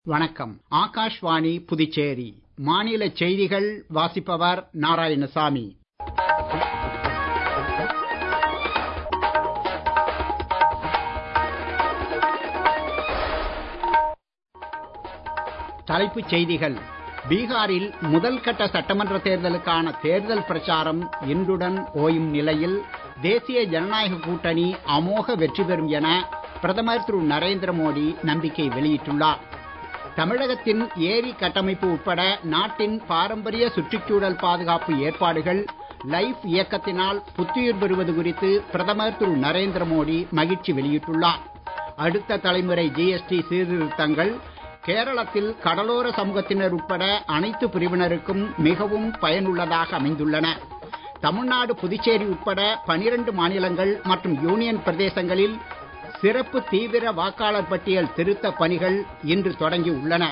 வணக்கம் ஆகாஷ்வாணி புதுச்சேரி மாநில செய்திகள் வாசிப்பவர் நாராயணசாமி தலைப்புச் செய்திகள் பீகாரில் முதல் கட்ட சட்டமன்ற தேர்தலுக்கான தேர்தல் பிரச்சாரம் இன்றுடன் ஓயும் நிலையில் தேசிய ஜனநாயக கூட்டணி அமோக வெற்றி பெறும் என பிரதமர் திரு நரேந்திர மோடி நம்பிக்கை வெளியிட்டுள்ளார் தமிழகத்தின் ஏரி கட்டமைப்பு உட்பட நாட்டின் பாரம்பரிய சுற்றுச்சூழல் பாதுகாப்பு ஏற்பாடுகள் லைஃப் இயக்கத்தினால் புத்துயிர் பெறுவது குறித்து பிரதமர் திரு நரேந்திர மோடி மகிழ்ச்சி வெளியிட்டுள்ளார் அடுத்த தலைமுறை ஜிஎஸ்டி சீர்திருத்தங்கள் கேரளத்தில் கடலோர சமூகத்தினர் உட்பட அனைத்து பிரிவினருக்கும் மிகவும் பயனுள்ளதாக அமைந்துள்ளன தமிழ்நாடு புதுச்சேரி உட்பட பனிரெண்டு மாநிலங்கள் மற்றும் யூனியன் பிரதேசங்களில் சிறப்பு தீவிர வாக்காளர் பட்டியல் திருத்த பணிகள் இன்று தொடங்கி உள்ளன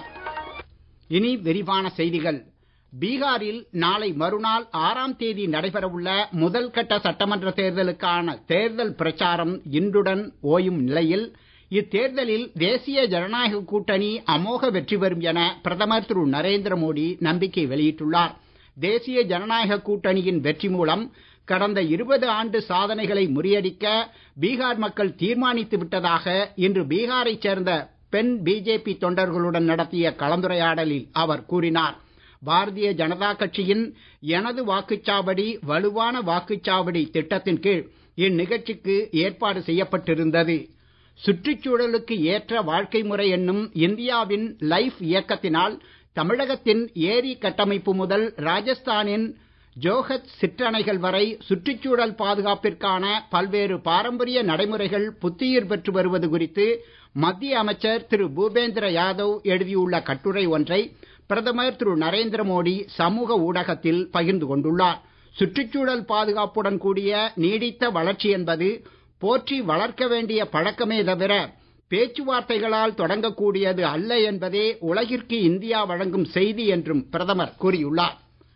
இனி விரிவான செய்திகள் பீகாரில் நாளை மறுநாள் ஆறாம் தேதி நடைபெறவுள்ள முதல் கட்ட சட்டமன்ற தேர்தலுக்கான தேர்தல் பிரச்சாரம் இன்றுடன் ஓயும் நிலையில் இத்தேர்தலில் தேசிய ஜனநாயக கூட்டணி அமோக வெற்றி பெறும் என பிரதமர் திரு நரேந்திர மோடி நம்பிக்கை வெளியிட்டுள்ளார் தேசிய ஜனநாயக கூட்டணியின் வெற்றி மூலம் கடந்த இருபது ஆண்டு சாதனைகளை முறியடிக்க பீகார் மக்கள் தீர்மானித்து விட்டதாக இன்று பீகாரைச் சேர்ந்த பெண் பிஜேபி தொண்டர்களுடன் நடத்திய கலந்துரையாடலில் அவர் கூறினார் பாரதிய ஜனதா கட்சியின் எனது வாக்குச்சாவடி வலுவான வாக்குச்சாவடி திட்டத்தின் கீழ் இந்நிகழ்ச்சிக்கு ஏற்பாடு செய்யப்பட்டிருந்தது சுற்றுச்சூழலுக்கு ஏற்ற வாழ்க்கை முறை என்னும் இந்தியாவின் லைஃப் இயக்கத்தினால் தமிழகத்தின் ஏரி கட்டமைப்பு முதல் ராஜஸ்தானின் ஜோஹத் சிற்றணைகள் வரை சுற்றுச்சூழல் பாதுகாப்பிற்கான பல்வேறு பாரம்பரிய நடைமுறைகள் புத்துயிர் பெற்று வருவது குறித்து மத்திய அமைச்சர் திரு பூபேந்திர யாதவ் எழுதியுள்ள கட்டுரை ஒன்றை பிரதமர் திரு நரேந்திர மோடி சமூக ஊடகத்தில் பகிர்ந்து கொண்டுள்ளார் சுற்றுச்சூழல் பாதுகாப்புடன் கூடிய நீடித்த வளர்ச்சி என்பது போற்றி வளர்க்க வேண்டிய பழக்கமே தவிர பேச்சுவார்த்தைகளால் தொடங்கக்கூடியது அல்ல என்பதே உலகிற்கு இந்தியா வழங்கும் செய்தி என்றும் பிரதமர் கூறியுள்ளார்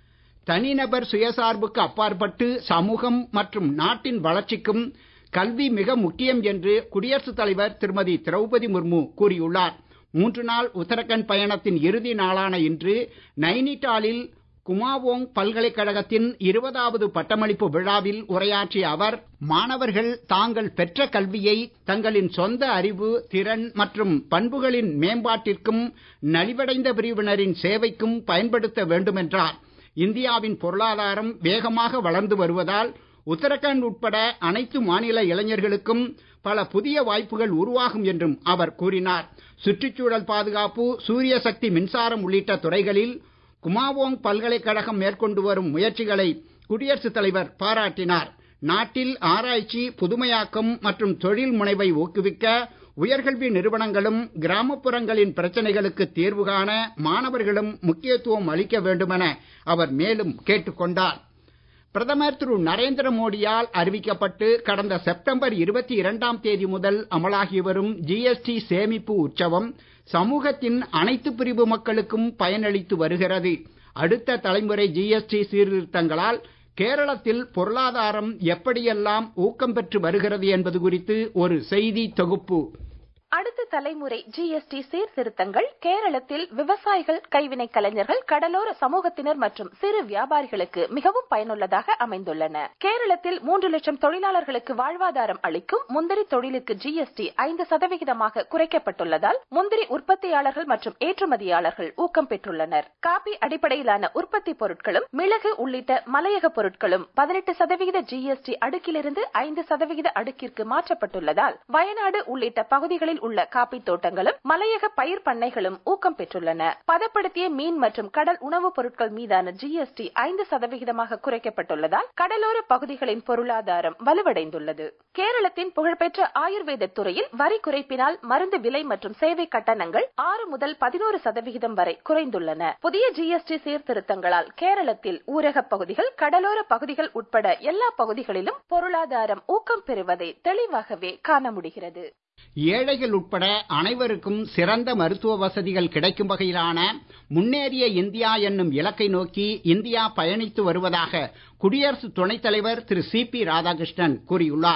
தனிநபர் சுயசார்புக்கு அப்பாற்பட்டு சமூகம் மற்றும் நாட்டின் வளர்ச்சிக்கும் கல்வி மிக முக்கியம் என்று குடியரசுத் தலைவர் திருமதி திரௌபதி முர்மு கூறியுள்ளார் மூன்று நாள் உத்தரகண்ட் பயணத்தின் இறுதி நாளான இன்று நைனிடாலில் குமாவோங் பல்கலைக்கழகத்தின் இருபதாவது பட்டமளிப்பு விழாவில் உரையாற்றிய அவர் மாணவர்கள் தாங்கள் பெற்ற கல்வியை தங்களின் சொந்த அறிவு திறன் மற்றும் பண்புகளின் மேம்பாட்டிற்கும் நலிவடைந்த பிரிவினரின் சேவைக்கும் பயன்படுத்த வேண்டும் என்றார் இந்தியாவின் பொருளாதாரம் வேகமாக வளர்ந்து வருவதால் உத்தரகண்ட் உட்பட அனைத்து மாநில இளைஞர்களுக்கும் பல புதிய வாய்ப்புகள் உருவாகும் என்றும் அவர் கூறினார் சுற்றுச்சூழல் பாதுகாப்பு சூரிய சக்தி மின்சாரம் உள்ளிட்ட துறைகளில் குமாவோங் பல்கலைக்கழகம் மேற்கொண்டு வரும் முயற்சிகளை குடியரசுத் தலைவர் பாராட்டினார் நாட்டில் ஆராய்ச்சி புதுமையாக்கம் மற்றும் தொழில் முனைவை ஊக்குவிக்க உயர்கல்வி நிறுவனங்களும் கிராமப்புறங்களின் பிரச்சனைகளுக்கு தீர்வு காண மாணவர்களும் முக்கியத்துவம் அளிக்க வேண்டுமென அவர் மேலும் கேட்டுக் கொண்டார் பிரதமர் திரு நரேந்திர மோடியால் அறிவிக்கப்பட்டு கடந்த செப்டம்பர் இருபத்தி இரண்டாம் தேதி முதல் அமலாகி வரும் ஜிஎஸ்டி சேமிப்பு உற்சவம் சமூகத்தின் அனைத்து பிரிவு மக்களுக்கும் பயனளித்து வருகிறது அடுத்த தலைமுறை ஜிஎஸ்டி சீர்திருத்தங்களால் கேரளத்தில் பொருளாதாரம் எப்படியெல்லாம் ஊக்கம் பெற்று வருகிறது என்பது குறித்து ஒரு செய்தி தொகுப்பு அடுத்த தலைமுறை ஜிஎஸ்டி சீர்திருத்தங்கள் கேரளத்தில் விவசாயிகள் கைவினை கலைஞர்கள் கடலோர சமூகத்தினர் மற்றும் சிறு வியாபாரிகளுக்கு மிகவும் பயனுள்ளதாக அமைந்துள்ளன கேரளத்தில் மூன்று லட்சம் தொழிலாளர்களுக்கு வாழ்வாதாரம் அளிக்கும் முந்திரி தொழிலுக்கு ஜிஎஸ்டி ஐந்து சதவிகிதமாக குறைக்கப்பட்டுள்ளதால் முந்திரி உற்பத்தியாளர்கள் மற்றும் ஏற்றுமதியாளர்கள் ஊக்கம் பெற்றுள்ளனர் காபி அடிப்படையிலான உற்பத்தி பொருட்களும் மிளகு உள்ளிட்ட மலையக பொருட்களும் பதினெட்டு சதவிகித ஜிஎஸ்டி அடுக்கிலிருந்து ஐந்து சதவிகித அடுக்கிற்கு மாற்றப்பட்டுள்ளதால் வயநாடு உள்ளிட்ட பகுதிகளில் உள்ள காப்பி தோட்டங்களும் மலையக பயிர் பண்ணைகளும் ஊக்கம் பெற்றுள்ளன பதப்படுத்திய மீன் மற்றும் கடல் உணவுப் பொருட்கள் மீதான ஜிஎஸ்டி ஐந்து சதவிகிதமாக குறைக்கப்பட்டுள்ளதால் கடலோர பகுதிகளின் பொருளாதாரம் வலுவடைந்துள்ளது கேரளத்தின் புகழ்பெற்ற ஆயுர்வேத துறையில் வரி குறைப்பினால் மருந்து விலை மற்றும் சேவை கட்டணங்கள் ஆறு முதல் பதினோரு சதவிகிதம் வரை குறைந்துள்ளன புதிய ஜிஎஸ்டி சீர்திருத்தங்களால் கேரளத்தில் ஊரக பகுதிகள் கடலோர பகுதிகள் உட்பட எல்லா பகுதிகளிலும் பொருளாதாரம் ஊக்கம் பெறுவதை தெளிவாகவே காண முடிகிறது ஏழைகள் உட்பட அனைவருக்கும் சிறந்த மருத்துவ வசதிகள் கிடைக்கும் வகையிலான முன்னேறிய இந்தியா என்னும் இலக்கை நோக்கி இந்தியா பயணித்து வருவதாக குடியரசு துணைத் தலைவர் திரு சி பி ராதாகிருஷ்ணன் கூறியுள்ளார்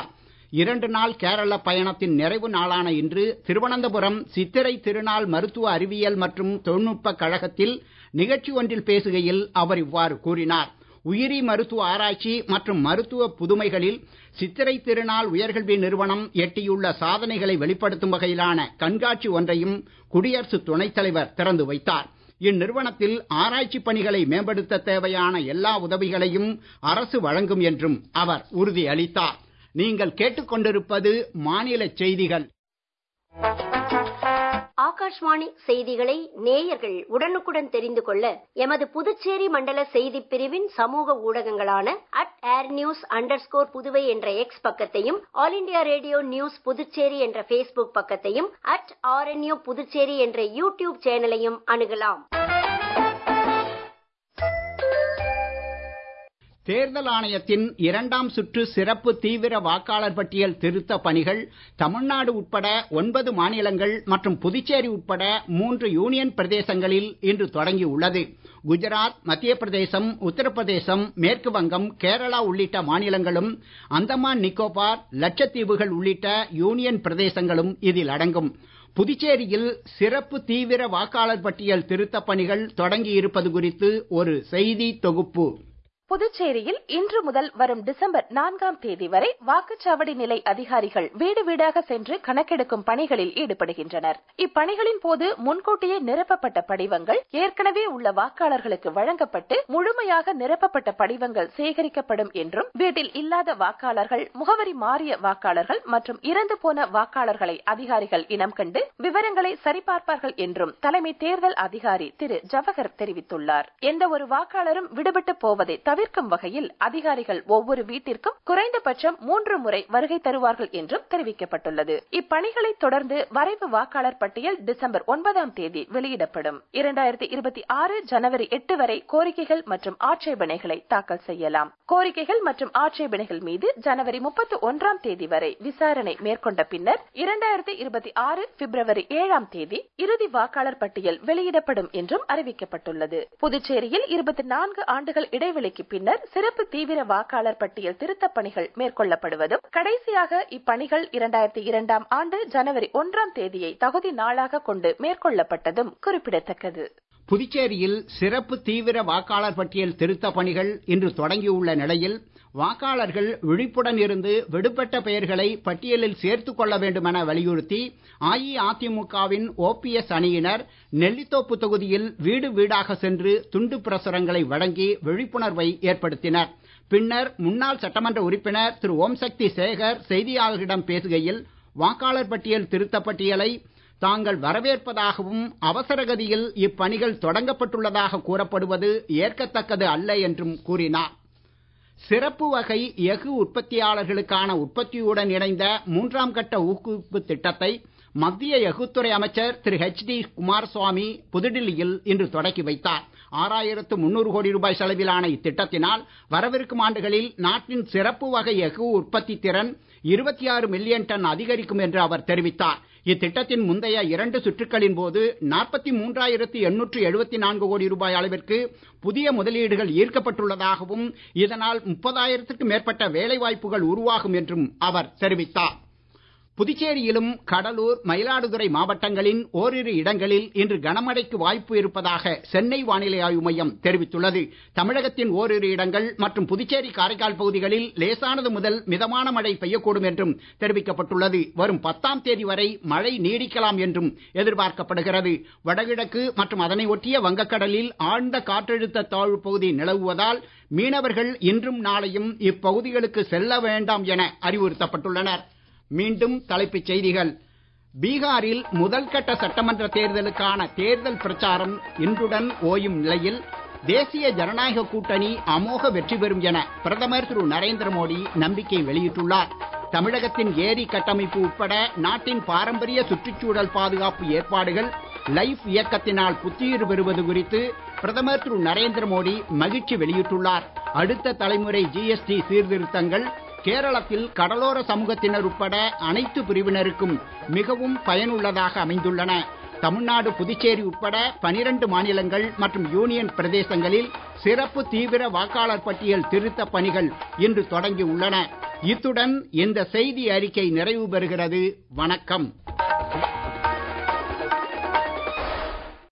இரண்டு நாள் கேரள பயணத்தின் நிறைவு நாளான இன்று திருவனந்தபுரம் சித்திரை திருநாள் மருத்துவ அறிவியல் மற்றும் தொழில்நுட்ப கழகத்தில் நிகழ்ச்சி ஒன்றில் பேசுகையில் அவர் இவ்வாறு கூறினார் உயிரி மருத்துவ ஆராய்ச்சி மற்றும் மருத்துவ புதுமைகளில் சித்திரை திருநாள் உயர்கல்வி நிறுவனம் எட்டியுள்ள சாதனைகளை வெளிப்படுத்தும் வகையிலான கண்காட்சி ஒன்றையும் குடியரசு துணைத் தலைவர் திறந்து வைத்தார் இந்நிறுவனத்தில் ஆராய்ச்சி பணிகளை மேம்படுத்த தேவையான எல்லா உதவிகளையும் அரசு வழங்கும் என்றும் அவர் உறுதியளித்தார் நீங்கள் கேட்டுக்கொண்டிருப்பது மாநில செய்திகள் ஆகாஷ்வாணி செய்திகளை நேயர்கள் உடனுக்குடன் தெரிந்து கொள்ள எமது புதுச்சேரி மண்டல செய்தி பிரிவின் சமூக ஊடகங்களான at air news under Puduvai என்ற எக்ஸ் பக்கத்தையும் all India radio news Puducherry என்ற பேஸ்புக் பக்கத்தையும் அட் ஆர்என்யூ புதுச்சேரி என்ற யூடியூப் சேனலையும் அணுகலாம் தேர்தல் ஆணையத்தின் இரண்டாம் சுற்று சிறப்பு தீவிர வாக்காளர் பட்டியல் திருத்த பணிகள் தமிழ்நாடு உட்பட ஒன்பது மாநிலங்கள் மற்றும் புதுச்சேரி உட்பட மூன்று யூனியன் பிரதேசங்களில் இன்று தொடங்கி உள்ளது குஜராத் மத்திய பிரதேசம் உத்தரப்பிரதேசம் மேற்கு வங்கம் கேரளா உள்ளிட்ட மாநிலங்களும் அந்தமான் நிக்கோபார் லட்சத்தீவுகள் உள்ளிட்ட யூனியன் பிரதேசங்களும் இதில் அடங்கும் புதுச்சேரியில் சிறப்பு தீவிர வாக்காளர் பட்டியல் திருத்தப் பணிகள் தொடங்கி இருப்பது குறித்து ஒரு செய்தி தொகுப்பு புதுச்சேரியில் இன்று முதல் வரும் டிசம்பர் நான்காம் தேதி வரை வாக்குச்சாவடி நிலை அதிகாரிகள் வீடு வீடாக சென்று கணக்கெடுக்கும் பணிகளில் ஈடுபடுகின்றனர் இப்பணிகளின் போது முன்கூட்டியே நிரப்பப்பட்ட படிவங்கள் ஏற்கனவே உள்ள வாக்காளர்களுக்கு வழங்கப்பட்டு முழுமையாக நிரப்பப்பட்ட படிவங்கள் சேகரிக்கப்படும் என்றும் வீட்டில் இல்லாத வாக்காளர்கள் முகவரி மாறிய வாக்காளர்கள் மற்றும் இறந்து போன வாக்காளர்களை அதிகாரிகள் இனம் கண்டு விவரங்களை சரிபார்ப்பார்கள் என்றும் தலைமை தேர்தல் அதிகாரி திரு ஜவஹர் தெரிவித்துள்ளார் எந்த ஒரு வாக்காளரும் விடுபட்டு போவதை தவிர்க்கும் வகையில் அதிகாரிகள் ஒவ்வொரு வீட்டிற்கும் குறைந்தபட்சம் மூன்று முறை வருகை தருவார்கள் என்றும் தெரிவிக்கப்பட்டுள்ளது இப்பணிகளை தொடர்ந்து வரைவு வாக்காளர் பட்டியல் டிசம்பர் ஒன்பதாம் தேதி வெளியிடப்படும் இரண்டாயிரத்தி இருபத்தி ஆறு ஜனவரி எட்டு வரை கோரிக்கைகள் மற்றும் ஆட்சேபனைகளை தாக்கல் செய்யலாம் கோரிக்கைகள் மற்றும் ஆட்சேபனைகள் மீது ஜனவரி முப்பத்தி ஒன்றாம் தேதி வரை விசாரணை மேற்கொண்ட பின்னர் இரண்டாயிரத்தி இருபத்தி ஆறு பிப்ரவரி ஏழாம் தேதி இறுதி வாக்காளர் பட்டியல் வெளியிடப்படும் என்றும் அறிவிக்கப்பட்டுள்ளது புதுச்சேரியில் இருபத்தி நான்கு ஆண்டுகள் இடைவெளிக்கு பின்னர் சிறப்பு தீவிர வாக்காளர் பட்டியல் திருத்தப் பணிகள் மேற்கொள்ளப்படுவதும் கடைசியாக இப்பணிகள் இரண்டாயிரத்தி இரண்டாம் ஆண்டு ஜனவரி ஒன்றாம் தேதியை தகுதி நாளாக கொண்டு மேற்கொள்ளப்பட்டதும் குறிப்பிடத்தக்கது புதுச்சேரியில் சிறப்பு தீவிர வாக்காளர் பட்டியல் திருத்த பணிகள் இன்று தொடங்கியுள்ள நிலையில் வாக்காளர்கள் விழிப்புடன் இருந்து விடுபட்ட பெயர்களை பட்டியலில் சேர்த்துக் கொள்ள வேண்டும் என வலியுறுத்தி அஇஅதிமுகவின் ஓபிஎஸ் அணியினர் நெல்லித்தோப்பு தொகுதியில் வீடு வீடாக சென்று துண்டு பிரசுரங்களை வழங்கி விழிப்புணர்வை ஏற்படுத்தினர் பின்னர் முன்னாள் சட்டமன்ற உறுப்பினர் திரு ஓம் சக்தி சேகர் செய்தியாளர்களிடம் பேசுகையில் வாக்காளர் பட்டியல் திருத்த பட்டியலை தாங்கள் வரவேற்பதாகவும் அவசரகதியில் இப்பணிகள் தொடங்கப்பட்டுள்ளதாக கூறப்படுவது ஏற்கத்தக்கது அல்ல என்றும் கூறினார் சிறப்பு வகை எஃகு உற்பத்தியாளர்களுக்கான உற்பத்தியுடன் இணைந்த மூன்றாம் கட்ட ஊக்குவிப்பு திட்டத்தை மத்திய எஃகுத்துறை அமைச்சர் திரு ஹெச் டி குமாரசுவாமி புதுடில்லியில் இன்று தொடக்கி வைத்தார் ஆறாயிரத்து முன்னூறு கோடி ரூபாய் செலவிலான இத்திட்டத்தினால் வரவிருக்கும் ஆண்டுகளில் நாட்டின் சிறப்பு வகை எஃகு உற்பத்தி திறன் இருபத்தி ஆறு மில்லியன் டன் அதிகரிக்கும் என்று அவர் தெரிவித்தார் இத்திட்டத்தின் முந்தைய இரண்டு சுற்றுக்களின் போது நாற்பத்தி மூன்றாயிரத்து எண்ணூற்று எழுபத்தி நான்கு கோடி ரூபாய் அளவிற்கு புதிய முதலீடுகள் ஈர்க்கப்பட்டுள்ளதாகவும் இதனால் முப்பதாயிரத்துக்கு மேற்பட்ட வேலை வாய்ப்புகள் உருவாகும் என்றும் அவர் தெரிவித்தார் புதுச்சேரியிலும் கடலூர் மயிலாடுதுறை மாவட்டங்களின் ஓரிரு இடங்களில் இன்று கனமழைக்கு வாய்ப்பு இருப்பதாக சென்னை வானிலை ஆய்வு மையம் தெரிவித்துள்ளது தமிழகத்தின் ஓரிரு இடங்கள் மற்றும் புதுச்சேரி காரைக்கால் பகுதிகளில் லேசானது முதல் மிதமான மழை பெய்யக்கூடும் என்றும் தெரிவிக்கப்பட்டுள்ளது வரும் பத்தாம் தேதி வரை மழை நீடிக்கலாம் என்றும் எதிர்பார்க்கப்படுகிறது வடகிழக்கு மற்றும் அதனை ஒட்டிய வங்கக்கடலில் ஆழ்ந்த காற்றழுத்த தாழ்வு பகுதி நிலவுவதால் மீனவர்கள் இன்றும் நாளையும் இப்பகுதிகளுக்கு செல்ல வேண்டாம் என அறிவுறுத்தப்பட்டுள்ளனர் மீண்டும் தலைப்புச் செய்திகள் பீகாரில் முதல் கட்ட சட்டமன்ற தேர்தலுக்கான தேர்தல் பிரச்சாரம் இன்றுடன் ஓயும் நிலையில் தேசிய ஜனநாயக கூட்டணி அமோக வெற்றி பெறும் என பிரதமர் திரு நரேந்திர மோடி நம்பிக்கை வெளியிட்டுள்ளார் தமிழகத்தின் ஏரி கட்டமைப்பு உட்பட நாட்டின் பாரம்பரிய சுற்றுச்சூழல் பாதுகாப்பு ஏற்பாடுகள் லைஃப் இயக்கத்தினால் புத்துயிர் பெறுவது குறித்து பிரதமர் திரு நரேந்திர மோடி மகிழ்ச்சி வெளியிட்டுள்ளார் அடுத்த தலைமுறை ஜிஎஸ்டி சீர்திருத்தங்கள் கேரளத்தில் கடலோர சமூகத்தினர் உட்பட அனைத்து பிரிவினருக்கும் மிகவும் பயனுள்ளதாக அமைந்துள்ளன தமிழ்நாடு புதுச்சேரி உட்பட பனிரெண்டு மாநிலங்கள் மற்றும் யூனியன் பிரதேசங்களில் சிறப்பு தீவிர வாக்காளர் பட்டியல் திருத்த பணிகள் இன்று தொடங்கி உள்ளன இத்துடன் இந்த செய்தி அறிக்கை நிறைவு பெறுகிறது வணக்கம்